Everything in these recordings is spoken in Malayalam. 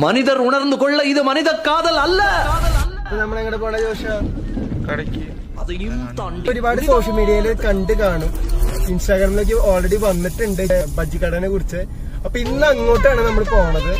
മനിതർ ഉണർന്നു കൊള്ള ഇത് മനിത കാതൽ അല്ല നമ്മൾ എങ്ങോട്ട് പോണ ജോഷ കടയ്ക്ക് അത് ഇനിയും തണ്ടി ഒരുപാട് സോഷ്യൽ മീഡിയയിൽ കണ്ട് കാണും ഇൻസ്റ്റാഗ്രാമിലേക്ക് ഓൾറെഡി വന്നിട്ടുണ്ട് ബജ്ജിക്കടനെ കുറിച്ച് അപ്പൊ ഇന്ന് അങ്ങോട്ടാണ് നമ്മൾ പോണത്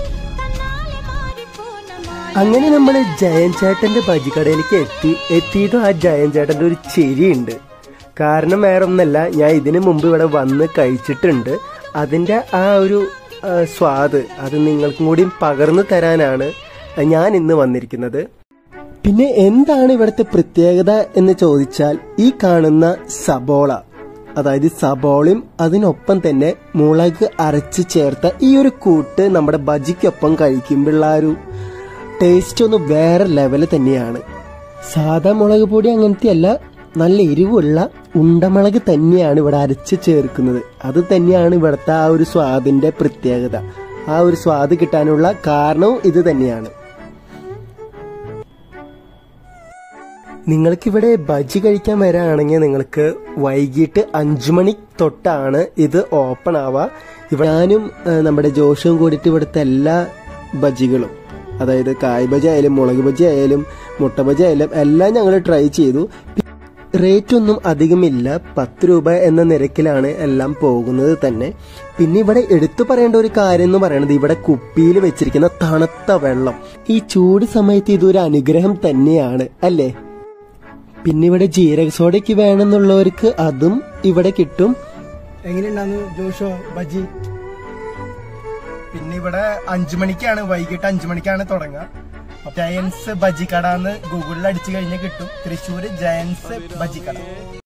അങ്ങനെ നമ്മൾ ജയൻ ചേട്ടന്റെ ബജിക്കടയിലേക്ക് എത്തി എത്തിയിട്ടും ആ ജയൻ ചേട്ടന്റെ ഒരു ചിരിയുണ്ട് കാരണം വേറെ ഒന്നല്ല ഞാൻ ഇതിനു മുമ്പ് ഇവിടെ വന്ന് കഴിച്ചിട്ടുണ്ട് അതിന്റെ ആ ഒരു ആ, സ്വാദ് അത് നിങ്ങൾക്കും കൂടി പകർന്നു തരാനാണ് ഞാൻ ഇന്ന് വന്നിരിക്കുന്നത് പിന്നെ എന്താണ് ഇവിടുത്തെ പ്രത്യേകത എന്ന് ചോദിച്ചാൽ ഈ കാണുന്ന സബോള അതായത് സബോളയും അതിനൊപ്പം തന്നെ മുളക് അരച്ച് ചേർത്ത ഈ ഒരു കൂട്ട് നമ്മുടെ ബജിക്കൊപ്പം കഴിക്കുമ്പോഴുള്ള ആ ഒരു ടേസ്റ്റ് ഒന്ന് വേറെ ലെവല് തന്നെയാണ് സാധാ മുളക് പൊടി അങ്ങനത്തെ അല്ല നല്ല എരിവുള്ള ഉണ്ടമുളക് തന്നെയാണ് ഇവിടെ അരച്ച് ചേർക്കുന്നത് അത് തന്നെയാണ് ഇവിടുത്തെ ആ ഒരു സ്വാദിന്റെ പ്രത്യേകത ആ ഒരു സ്വാദ് കിട്ടാനുള്ള കാരണവും ഇത് തന്നെയാണ് നിങ്ങൾക്കിവിടെ ബജി കഴിക്കാൻ വരാണെങ്കിൽ നിങ്ങൾക്ക് വൈകിട്ട് അഞ്ചു മണി തൊട്ടാണ് ഇത് ഓപ്പൺ ആവുക ഇവിടെ ഞാനും ഏ, നമ്മുടെ ജോഷും കൂടിയിട്ട് ഇവിടുത്തെ എല്ലാ ബജികളും അതായത് കായ് ബജി ആയാലും മുളക് ബജി ആയാലും മുട്ട ബജി ആയാലും എല്ലാം ഞങ്ങൾ ട്രൈ ചെയ്തു റേറ്റ് ഒന്നും അധികമില്ല പത്ത് രൂപ എന്ന നിരക്കിലാണ് എല്ലാം പോകുന്നത് തന്നെ പിന്നെ ഇവിടെ എടുത്തു പറയേണ്ട ഒരു കാര്യം എന്ന് പറയുന്നത് ഇവിടെ കുപ്പിയിൽ വെച്ചിരിക്കുന്ന തണുത്ത വെള്ളം ഈ ചൂട് സമയത്ത് ഇതൊരു അനുഗ്രഹം തന്നെയാണ് അല്ലേ പിന്നെ ഇവിടെ ജീരക സോഡയ്ക്ക് വേണമെന്നുള്ളവർക്ക് അതും ഇവിടെ കിട്ടും എങ്ങനെയുണ്ടായിരുന്നു ജോഷോ ബജി പിന്നെ ഇവിടെ അഞ്ചു മണിക്കാണ് വൈകിട്ട് അഞ്ചു മണിക്കാണ് തുടങ്ങുക ജയൻസ് ബജി കട എന്ന് ഗൂഗിളിൽ അടിച്ചു കഴിഞ്ഞാൽ കിട്ടും തൃശ്ശൂര് ജയൻസ് ബജി കട